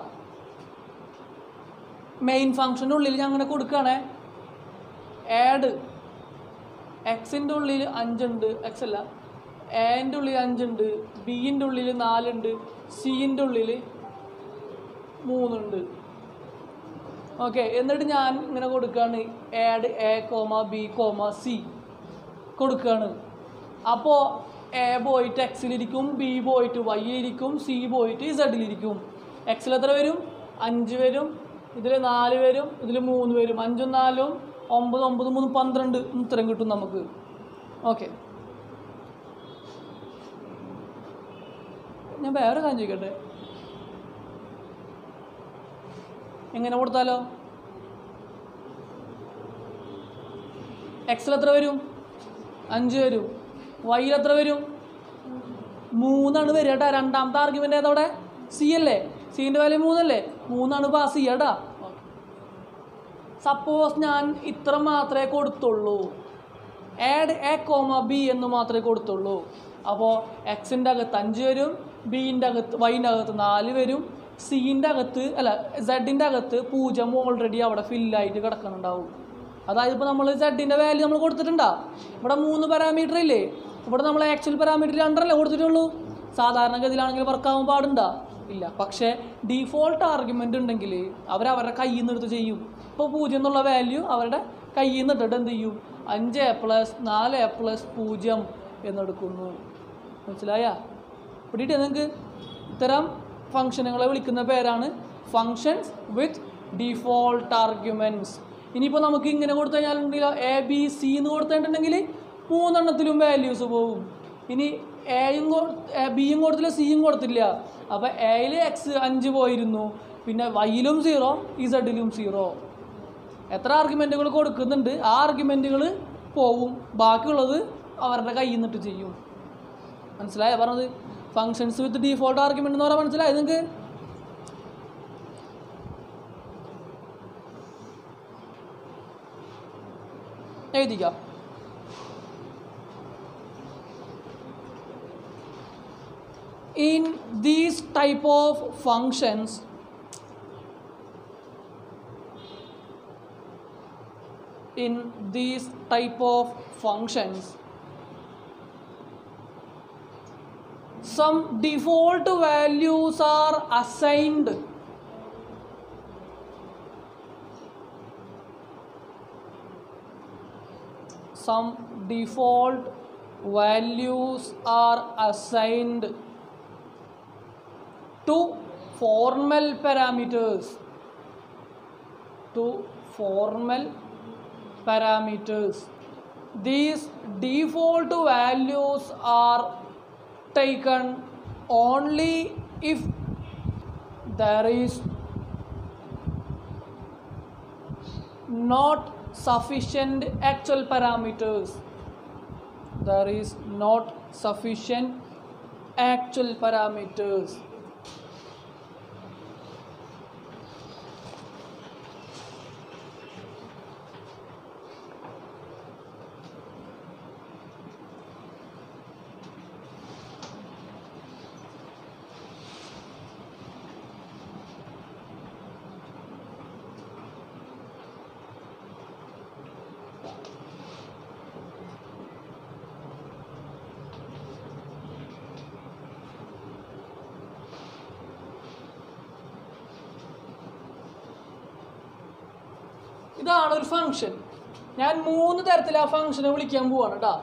മെയിൻ ഫങ്ഷൻ്റെ ഉള്ളിൽ ഞാൻ അങ്ങനെ കൊടുക്കുകയാണേ ആഡ് എക്സിൻ്റെ ഉള്ളിൽ അഞ്ചുണ്ട് എക്സ് അല്ല എൻ്റെ ഉള്ളിൽ അഞ്ചുണ്ട് ബിൻ്റെ ഉള്ളിൽ നാലുണ്ട് സിൻ്റെ ഉള്ളിൽ മൂന്നുണ്ട് ഓക്കെ എന്നിട്ട് ഞാൻ ഇങ്ങനെ കൊടുക്കുകയാണ് add a comma b comma c കൊടുക്കുകയാണ് അപ്പോൾ എ പോയിട്ട് എക്സിലിരിക്കും ബി പോയിട്ട് വൈയിലിരിക്കും സി പോയിട്ട് ഇസഡിലിരിക്കും എക്സിൽ എത്ര വരും അഞ്ച് വരും ഇതിൽ നാല് വരും ഇതിൽ മൂന്ന് വരും അഞ്ചും നാലും ഒമ്പത് ഒമ്പത് മൂന്ന് പന്ത്രണ്ട് ഉത്തരം കിട്ടും നമുക്ക് ഓക്കെ ഞാൻ വേറെ കാര്യം ചോദിക്കട്ടെ എങ്ങനെ കൊടുത്താലോ എക്സിൽ എത്ര വരും അഞ്ച് വരും വൈയിൽ എത്ര വരും മൂന്നാണ് വരിക കേട്ടാ രണ്ടാമത്തെ ആർഗ്യുമെൻ്റ് ഏതവിടെ സി അല്ലേ സീൻ്റെ വാല്യൂ മൂന്നല്ലേ മൂന്നാണ് പാസ് ചെയ്യട്ടാ സപ്പോസ് ഞാൻ ഇത്ര മാത്രമേ കൊടുത്തുള്ളൂ ആഡ് എ കോമ ബി എന്ന് മാത്രമേ കൊടുത്തുള്ളൂ അപ്പോൾ എക്സിൻ്റെ അകത്ത് അഞ്ച് വരും ബീൻ്റെ അകത്ത് വൈൻ്റെ അകത്ത് നാല് വരും സീൻ്റെ അകത്ത് അല്ല സെഡിൻ്റെ അകത്ത് പൂജ്യം ഓൾറെഡി അവിടെ ഫില്ലായിട്ട് കിടക്കുന്നുണ്ടാവും അതായത് ഇപ്പോൾ നമ്മൾ സെഡിൻ്റെ വാല്യൂ നമ്മൾ കൊടുത്തിട്ടുണ്ടാ ഇവിടെ മൂന്ന് പാരാമീറ്റർ ഇല്ലേ ഇവിടെ നമ്മൾ ആക്ച്വൽ പാരാമീറ്റർ രണ്ടരല്ലേ കൊടുത്തിട്ടുള്ളൂ സാധാരണഗതിയിലാണെങ്കിൽ വർക്കാവാൻ പാടുണ്ടാ ഇല്ല പക്ഷേ ഡീഫോൾട്ട് ആർഗ്യുമെൻ്റ് ഉണ്ടെങ്കിൽ അവരവരുടെ കയ്യിൽ നിന്ന് എടുത്ത് ചെയ്യും ഇപ്പോൾ പൂജ്യം എന്നുള്ള വാല്യൂ അവരുടെ കയ്യിൽ നിന്ന് ഇട്ടിട്ട് എന്ത് ചെയ്യും അഞ്ച് എ പ്ലസ് നാല് എ പ്ലസ് പൂജ്യം എന്നെടുക്കുന്നു മനസ്സിലായ പിടിയിട്ട് നിങ്ങൾക്ക് ഇത്തരം ഫംഗ്ഷനുകളെ വിളിക്കുന്ന പേരാണ് ഫങ്ഷൻസ് വിത്ത് ഡിഫോൾട്ട് ആർഗ്യുമെൻറ്റ്സ് ഇനിയിപ്പോൾ നമുക്ക് ഇങ്ങനെ കൊടുത്തു കഴിഞ്ഞാലുണ്ടെങ്കിലോ എ ബി സി എന്ന് കൊടുത്തിട്ടുണ്ടെങ്കിൽ മൂന്നെണ്ണത്തിലും വാല്യൂസ് പോകും ഇനി എയും ബിയും കൊടുത്തില്ല സിയും കൊടുത്തില്ല അപ്പോൾ എയിൽ എക്സ് അഞ്ച് പോയിരുന്നു പിന്നെ വൈയിലും സീറോ ഇസഡിലും സീറോ എത്ര ആർഗ്യുമെൻറ്റുകൾ കൊടുക്കുന്നുണ്ട് ആ ആർഗ്യുമെൻറ്റുകൾ പോവും ബാക്കിയുള്ളത് അവരുടെ കയ്യിൽ നിന്നിട്ട് ചെയ്യും മനസ്സിലായോ പറഞ്ഞത് ഫങ്ഷൻസ് വിത്ത് ഡീഫോൾട്ട് ആർഗ്യുമെൻ്റ് എന്ന് പറഞ്ഞാൽ മനസ്സിലായി നിങ്ങൾക്ക് എഴുതിക്കാം in these type of functions in these type of functions some default values are assigned some default values are assigned to formal parameters to formal parameters these default values are taken only if there is not sufficient actual parameters there is not sufficient actual parameters ഇതാണ് ഒരു function ഞാൻ മൂന്ന് തരത്തിൽ ആ ഫംഗ്ഷനെ വിളിക്കാൻ പോവാണ് കേട്ടോ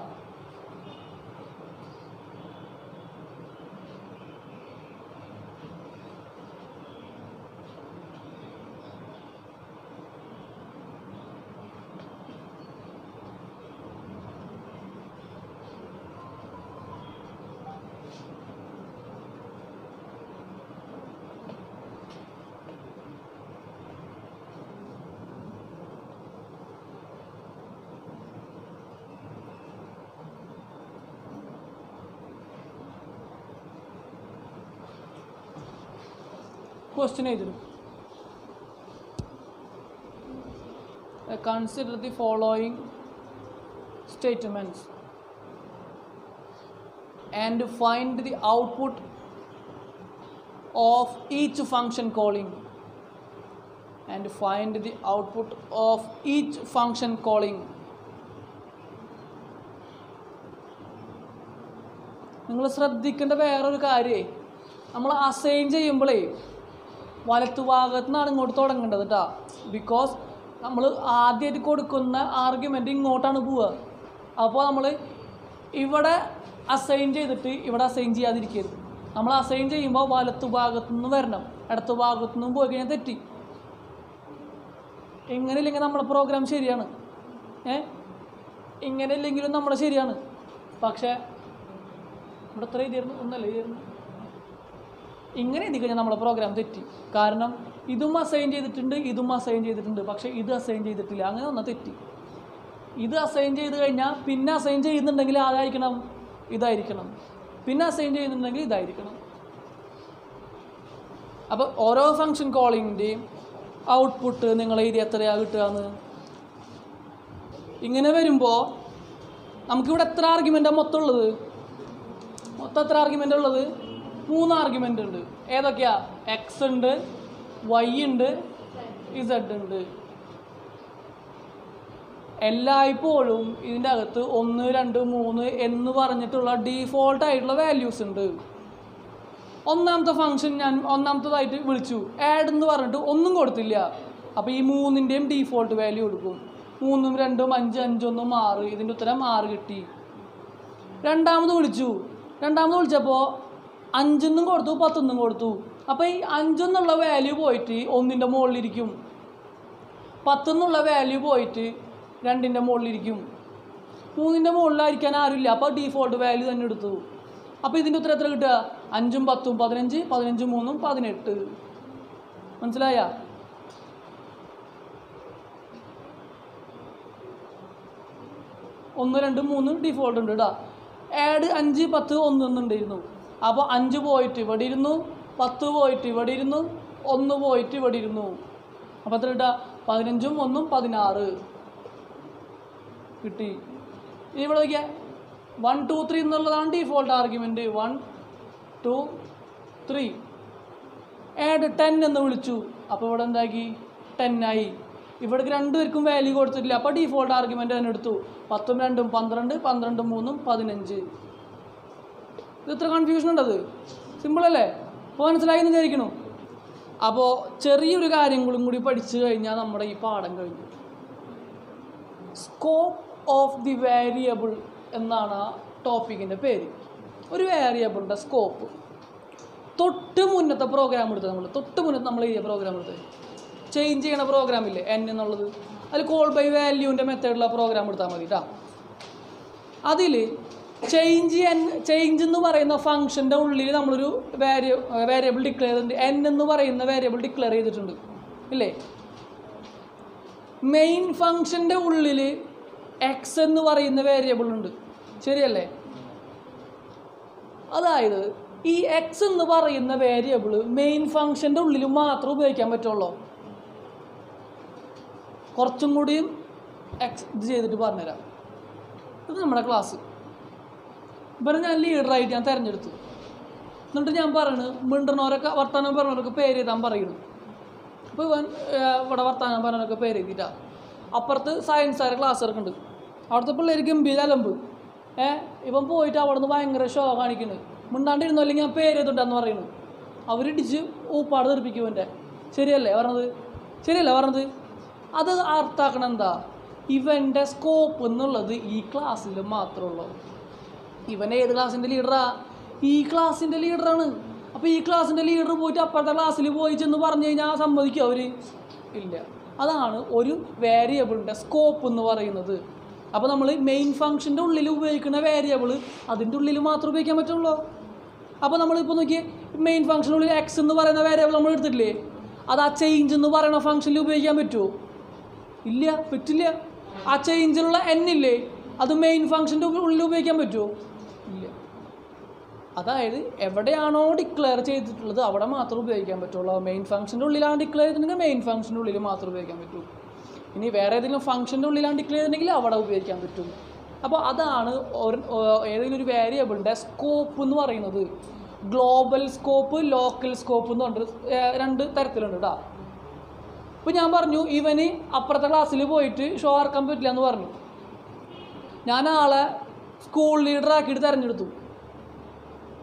ക്വസ്റ്റ്യൻ എഴുതുന്നു consider the following statements and find the output of each function calling and find the output of each function calling നിങ്ങൾ ശ്രദ്ധിക്കേണ്ട വേറൊരു കാര്യമേ നമ്മൾ അസൈൻ ചെയ്യുമ്പോഴേ വലത്തു ഭാഗത്തു നിന്നാണ് ഇങ്ങോട്ട് തുടങ്ങേണ്ടത് കേട്ടോ ബിക്കോസ് നമ്മൾ ആദ്യമായിട്ട് കൊടുക്കുന്ന ആർഗ്യുമെൻ്റ് ഇങ്ങോട്ടാണ് പോവുക അപ്പോൾ നമ്മൾ ഇവിടെ അസൈൻ ചെയ്തിട്ട് ഇവിടെ അസൈൻ ചെയ്യാതിരിക്കരുത് നമ്മൾ അസൈൻ ചെയ്യുമ്പോൾ വലത്തു ഭാഗത്തു നിന്ന് വരണം ഇടത്തു ഭാഗത്തു നിന്നും പോയി കഴിഞ്ഞാൽ തെറ്റി ഇങ്ങനെ ഇല്ലെങ്കിൽ നമ്മുടെ പ്രോഗ്രാം ശരിയാണ് ഏ ഇങ്ങനെ ഇല്ലെങ്കിലും നമ്മുടെ ശരിയാണ് പക്ഷേ ഇവിടെ എത്ര എഴുതിയായിരുന്നു ഒന്നല്ല എഴുതിയായിരുന്നു ഇങ്ങനെ എഴുതി കഴിഞ്ഞാൽ നമ്മുടെ പ്രോഗ്രാം തെറ്റി കാരണം ഇതും അസൈൻ ചെയ്തിട്ടുണ്ട് ഇതും അസൈൻ ചെയ്തിട്ടുണ്ട് പക്ഷേ ഇത് അസൈൻ ചെയ്തിട്ടില്ല അങ്ങനെ ഒന്നും തെറ്റി ഇത് അസൈൻ ചെയ്ത് കഴിഞ്ഞാൽ പിന്നെ അസൈൻ ചെയ്യുന്നുണ്ടെങ്കിൽ ആരായിരിക്കണം ഇതായിരിക്കണം പിന്നെ അസൈൻ ചെയ്യുന്നുണ്ടെങ്കിൽ ഇതായിരിക്കണം അപ്പോൾ ഓരോ ഫങ്ഷൻ കോളിങ്ങിൻ്റെയും ഔട്ട്പുട്ട് നിങ്ങൾ എഴുതി എത്രയാണ് കിട്ടുകയെന്ന് ഇങ്ങനെ വരുമ്പോൾ നമുക്കിവിടെ എത്ര ആർഗ്യുമെൻറ്റാണ് മൊത്തം ഉള്ളത് മൊത്തം എത്ര ആർഗ്യുമെൻ്റ് ഉള്ളത് മൂന്ന് ആർഗ്യുമെൻ്റ് ഉണ്ട് ഏതൊക്കെയാ എക്സ് ഉണ്ട് വൈ ഉണ്ട് ഇസഡ് ഉണ്ട് എല്ലായ്പ്പോഴും ഇതിൻ്റെ അകത്ത് ഒന്ന് രണ്ട് മൂന്ന് എന്ന് പറഞ്ഞിട്ടുള്ള ഡീഫോൾട്ട് ആയിട്ടുള്ള വാല്യൂസ് ഉണ്ട് ഒന്നാമത്തെ ഫംഗ്ഷൻ ഞാൻ ഒന്നാമത്തതായിട്ട് വിളിച്ചു ആഡ് എന്ന് പറഞ്ഞിട്ട് ഒന്നും കൊടുത്തില്ല അപ്പോൾ ഈ മൂന്നിൻ്റെയും ഡീഫോൾട്ട് വാല്യൂ കൊടുക്കും മൂന്നും രണ്ടും അഞ്ച് അഞ്ചൊന്നും ആറ് ഇതിൻ്റെ ഉത്തരം ആറ് കിട്ടി രണ്ടാമത് വിളിച്ചു രണ്ടാമത് വിളിച്ചപ്പോൾ അഞ്ചെന്നും കൊടുത്തു പത്തൊന്നും കൊടുത്തു അപ്പോൾ ഈ അഞ്ചെന്നുള്ള വാല്യൂ പോയിട്ട് ഒന്നിൻ്റെ മുകളിലിരിക്കും പത്തെന്നുള്ള വാല്യൂ പോയിട്ട് രണ്ടിൻ്റെ മുകളിലിരിക്കും മൂന്നിൻ്റെ മുകളിലായിരിക്കാൻ ആരുമില്ല അപ്പോൾ ഡീഫോൾട്ട് വാല്യൂ തന്നെ എടുത്തു അപ്പോൾ ഇതിൻ്റെ ഉത്തരം എത്ര കിട്ടുക അഞ്ചും പത്തും പതിനഞ്ച് പതിനഞ്ചും മൂന്നും പതിനെട്ട് മനസ്സിലായ ഒന്ന് രണ്ട് മൂന്ന് ഡിഫോൾട്ട് ഉണ്ട് കേട്ടോ ആഡ് അഞ്ച് പത്ത് ഒന്നൊന്നുണ്ടായിരുന്നു അപ്പോൾ അഞ്ച് പോയിട്ട് ഇവിടെ ഇരുന്നു പത്ത് പോയിട്ട് ഇവിടെ ഇരുന്നു ഒന്ന് പോയിട്ട് ഇവിടെ ഇരുന്നു അപ്പോൾ എത്ര കിട്ടുക പതിനഞ്ചും ഒന്നും പതിനാറ് കിട്ടി ഇനി ഇവിടെ നോക്കിയാൽ വൺ ടു ത്രീ എന്നുള്ളതാണ് default argument one two three add ten എന്ന് വിളിച്ചു അപ്പോൾ ഇവിടെ എന്താക്കി ടെൻ ആയി ഇവിടേക്ക് രണ്ടുപേർക്കും വാല്യൂ കൊടുത്തിട്ടില്ല അപ്പോൾ ഡിഫോൾട്ട് ആർഗ്യുമെൻ്റ് തന്നെ എടുത്തു പത്തും രണ്ടും പന്ത്രണ്ട് പന്ത്രണ്ടും മൂന്നും പതിനഞ്ച് ഇത് ഇത്ര കൺഫ്യൂഷൻ ഉണ്ടത് സിമ്പിൾ അല്ലേ അപ്പോൾ മനസ്സിലായി എന്ന് വിചാരിക്കണു അപ്പോൾ ചെറിയൊരു കാര്യങ്ങളും കൂടി പഠിച്ചു കഴിഞ്ഞാൽ നമ്മുടെ ഈ പാഠം കഴിഞ്ഞു സ്കോപ്പ് ഓഫ് ദി വേരിയബിൾ എന്നാണ് ആ ടോപ്പിക്കിൻ്റെ പേര് ഒരു വേരിയബിളിൻ്റെ സ്കോപ്പ് തൊട്ട് മുന്നത്തെ പ്രോഗ്രാം എടുത്തത് നമ്മൾ തൊട്ട് മുന്നത്തെ നമ്മൾ എഴുതിയ പ്രോഗ്രാം എടുത്തത് ചേഞ്ച് ചെയ്യണ പ്രോഗ്രാം ഇല്ലേ എൻ എന്നുള്ളത് അതിൽ കോൾ ബൈ വാല്യൂവിൻ്റെ മെത്തേഡിലുള്ള പ്രോഗ്രാം എടുത്താൽ മതി കേട്ടോ അതിൽ ചേഞ്ച് എൻ ചേഞ്ച് എന്ന് പറയുന്ന ഫംഗ്ഷൻ്റെ ഉള്ളിൽ നമ്മളൊരു വാരിയ വേരിയബിൾ ഡിക്ലെയർ ചെയ്തിട്ടുണ്ട് എൻ എന്ന് പറയുന്ന വേരിയബിൾ ഡിക്ലെയർ ചെയ്തിട്ടുണ്ട് ഇല്ലേ മെയിൻ ഫംഗ്ഷൻ്റെ ഉള്ളിൽ എക്സ് എന്ന് പറയുന്ന വേരിയബിൾ ഉണ്ട് ശരിയല്ലേ അതായത് ഈ എക്സ് എന്ന് പറയുന്ന വേരിയബിൾ മെയിൻ ഫംഗ്ഷൻ്റെ ഉള്ളിൽ മാത്രം ഉപയോഗിക്കാൻ പറ്റുള്ളൂ കുറച്ചും കൂടിയും എക്സ് ഇത് ചെയ്തിട്ട് പറഞ്ഞുതരാം ഇത് നമ്മുടെ ക്ലാസ് ഇവരെ ഞാൻ ലീഡറായിട്ട് ഞാൻ തിരഞ്ഞെടുത്തു എന്നിട്ട് ഞാൻ പറയണ് മിണ്ടണവരൊക്കെ വർത്തമാനം പറഞ്ഞവരൊക്കെ പേര് എഴുതാൻ പറയുന്നു അപ്പോൾ ഇവൻ ഏർ, ഇവിടെ വർത്തമാനം പറഞ്ഞവരൊക്കെ പേര് എഴുതിയിട്ടാ അപ്പുറത്ത് സയൻസുകാരെ ക്ലാസ് എടുക്കുന്നുണ്ട് അവിടുത്തെ പിള്ളേർ ഗംഭീര അലമ്പ് ഏ ഇവൻ പോയിട്ട് അവിടെ നിന്ന് ഭയങ്കര ഷോ കാണിക്കുന്നത് മിണ്ടാണ്ടിരുന്നോ അല്ലെങ്കിൽ ഞാൻ പേര് എഴുതുണ്ടെന്ന് പറയുന്നു അവരിടിച്ച് ഊപ്പാട് തെറിപ്പിക്കും ഇവൻ്റെ ശരിയല്ലേ പറഞ്ഞത് ശരിയല്ലേ പറഞ്ഞത് അത് അർത്ഥാക്കണം എന്താ ഇവൻ്റെ സ്കോപ്പ് എന്നുള്ളത് ഈ ക്ലാസ്സിൽ മാത്രമേ ഉള്ളൂ ഇവൻ ഏത് ക്ലാസ്സിൻ്റെ ലീഡറാ ഈ ക്ലാസ്സിൻ്റെ ലീഡറാണ് അപ്പോൾ ഈ ക്ലാസ്സിൻ്റെ ലീഡർ പോയിട്ട് അപ്പുറത്തെ ക്ലാസ്സിൽ പോയി ചെന്ന് പറഞ്ഞു കഴിഞ്ഞാൽ സമ്മതിക്കും അവർ ഇല്ല അതാണ് ഒരു വേരിയബിളിൻ്റെ സ്കോപ്പ് എന്ന് പറയുന്നത് അപ്പോൾ നമ്മൾ മെയിൻ ഫംഗ്ഷൻ്റെ ഉള്ളിൽ ഉപയോഗിക്കുന്ന വേരിയബിൾ അതിൻ്റെ ഉള്ളിൽ മാത്രം ഉപയോഗിക്കാൻ പറ്റുള്ളൂ അപ്പോൾ നമ്മളിപ്പോൾ നോക്കിയേ മെയിൻ ഫംഗ്ഷനുള്ളിൽ എക്സ് എന്ന് പറയുന്ന വേരിയബിൾ നമ്മൾ എടുത്തിട്ടില്ലേ അത് ആ ചേഞ്ച് എന്ന് പറയുന്ന ഫംഗ്ഷനിൽ ഉപയോഗിക്കാൻ പറ്റുമോ ഇല്ല പറ്റില്ല ആ ചേഞ്ചിലുള്ള എൻ ഇല്ലേ അത് മെയിൻ ഫംഗ്ഷൻ്റെ ഉള്ളിൽ ഉപയോഗിക്കാൻ പറ്റുമോ ഇല്ല അതായത് എവിടെയാണോ ഡിക്ലെയർ ചെയ്തിട്ടുള്ളത് അവിടെ മാത്രം ഉപയോഗിക്കാൻ പറ്റുള്ളൂ മെയിൻ ഫംഗ്ഷൻ്റെ ഉള്ളിലാണ് ഡിക്ലെയർ ചെയ്തിട്ടുണ്ടെങ്കിൽ മെയിൻ ഫംഗ്ഷൻ്റെ ഉള്ളിൽ മാത്രം ഉപയോഗിക്കാൻ പറ്റൂ ഇനി വേറെ ഏതെങ്കിലും ഫംഗ്ഷൻ്റെ ഉള്ളിലാണ് ഡിക്ലെയർ ചെയ്തിട്ടുണ്ടെങ്കിൽ അവിടെ ഉപയോഗിക്കാൻ പറ്റും അപ്പോൾ അതാണ് ഒരു- ഓ- ഏതെങ്കിലും ഒരു വേരിയബിളിൻ്റെ സ്കോപ്പ് എന്ന് പറയുന്നത് ഗ്ലോബൽ സ്കോപ്പ് ലോക്കൽ സ്കോപ്പ് എന്ന് പറഞ്ഞിട്ട് ഏർ രണ്ട് തരത്തിലുണ്ട് കേട്ടോ ഇപ്പോൾ ഞാൻ പറഞ്ഞു ഇവന് അപ്പുറത്തെ ക്ലാസ്സിൽ പോയിട്ട് ഷോ ആർക്കാൻ പറ്റില്ല എന്ന് പറഞ്ഞു ഞാൻ ആളെ സ്കൂൾ ലീഡർ ആക്കിയിട്ട് തിരഞ്ഞെടുത്തു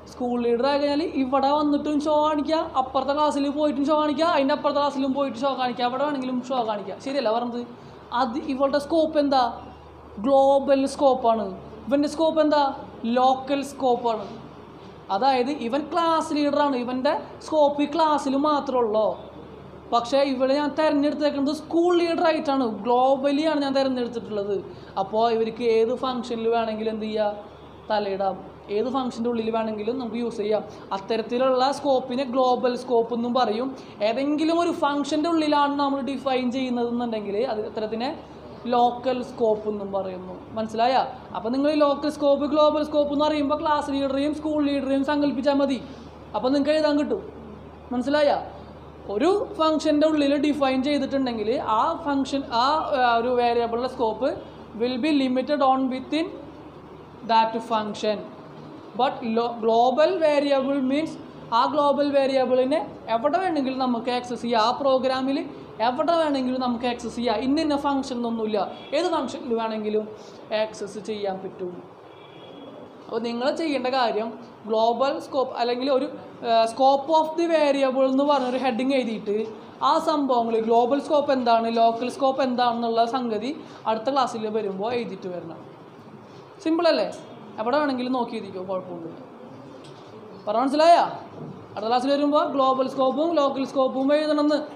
സ്കൂൾ ലീഡർ ആയി കഴിഞ്ഞാൽ ഇവിടെ വന്നിട്ടും ഷോ കാണിക്കുക അപ്പുറത്തെ ക്ലാസ്സിൽ പോയിട്ടും ഷോ കാണിക്കുക അതിൻ്റെ അപ്പുറത്തെ ക്ലാസ്സിലും പോയിട്ട് ഷോ കാണിക്കുക എവിടെ വേണമെങ്കിലും ഷോ കാണിക്കുക ശരിയല്ല പറഞ്ഞത് അത് ഇവളുടെ സ്കോപ്പ് എന്താ ഗ്ലോബൽ സ്കോപ്പാണ് ഇവൻ്റെ സ്കോപ്പ് എന്താ ലോക്കൽ സ്കോപ്പാണ് അതായത് ഇവൻ ക്ലാസ് ലീഡറാണ് ഇവൻ്റെ സ്കോപ്പ് ഈ ക്ലാസ്സിൽ മാത്രമേ ഉള്ളൂ പക്ഷേ ഇവിടെ ഞാൻ തിരഞ്ഞെടുത്തേക്കുന്നത് സ്കൂൾ ലീഡറായിട്ടാണ് ഗ്ലോബലിയാണ് ഞാൻ തിരഞ്ഞെടുത്തിട്ടുള്ളത് അപ്പോൾ ഇവർക്ക് ഏത് ഫംഗ്ഷനിൽ വേണമെങ്കിലും എന്ത് ചെയ്യുക തലയിടാം ഏത് ഫംഗ്ഷൻ്റെ ഉള്ളിൽ വേണമെങ്കിലും നമുക്ക് യൂസ് ചെയ്യാം അത്തരത്തിലുള്ള സ്കോപ്പിനെ ഗ്ലോബൽ സ്കോപ്പ് എന്നും പറയും ഏതെങ്കിലും ഒരു ഫംഗ്ഷൻ്റെ ഉള്ളിലാണ് നമ്മൾ ഡിഫൈൻ ചെയ്യുന്നതെന്നുണ്ടെങ്കിൽ അത് അത്തരത്തിനെ ലോക്കൽ സ്കോപ്പ് എന്നും പറയുന്നു മനസ്സിലായ അപ്പോൾ നിങ്ങൾ ഈ ലോക്കൽ സ്കോപ്പ് ഗ്ലോബൽ സ്കോപ്പ് എന്ന് പറയുമ്പോൾ ക്ലാസ് ലീഡറെയും സ്കൂൾ ലീഡറെയും സങ്കല്പിച്ചാൽ മതി അപ്പോൾ നിങ്ങൾക്ക് എഴുതാൻ കിട്ടും മനസ്സിലായ ഒരു ഫംഗ്ഷൻ്റെ ഉള്ളിൽ ഡിഫൈൻ ചെയ്തിട്ടുണ്ടെങ്കിൽ ആ ഫംഗ്ഷൻ ആ ആ, ഒരു വേരിയബിളിൻ്റെ scope will be limited on within that function but global variable means ആ ഗ്ലോബൽ വേരിയബിളിനെ എവിടെ വേണമെങ്കിലും നമുക്ക് ആക്സസ് ചെയ്യാം ആ പ്രോഗ്രാമിൽ എവിടെ വേണമെങ്കിലും നമുക്ക് ആക്സസ് ചെയ്യാം ഇന്ന ഇന്ന ഫങ്ഷൻ ഒന്നുമില്ല ഏത് ഫങ്ഷനിൽ വേണമെങ്കിലും ആക്സസ് ചെയ്യാൻ പറ്റും അപ്പോൾ നിങ്ങൾ ചെയ്യേണ്ട കാര്യം ഗ്ലോബൽ സ്കോപ്പ് അല്ലെങ്കിൽ ഒരു സ്കോപ്പ് ഓഫ് ദി വേരിയബിൾ എന്ന് പറഞ്ഞ ഒരു ഹെഡിങ് എഴുതിയിട്ട് ആ സംഭവങ്ങൾ ഗ്ലോബൽ സ്കോപ്പ് എന്താണ് ലോക്കൽ സ്കോപ്പ് എന്താണെന്നുള്ള സംഗതി അടുത്ത ക്ലാസ്സിൽ വരുമ്പോൾ എഴുതിയിട്ട് വരണം സിമ്പിൾ അല്ലേ എവിടെ വേണമെങ്കിലും നോക്കി എഴുതിക്കോ കുഴപ്പമൊന്നുമില്ല പറഞ്ഞ മനസ്സിലായ അടുത്ത ക്ലാസ്സിൽ വരുമ്പോൾ ഗ്ലോബൽ സ്കോപ്പും ലോക്കൽ സ്കോപ്പും എഴുതണമെന്ന്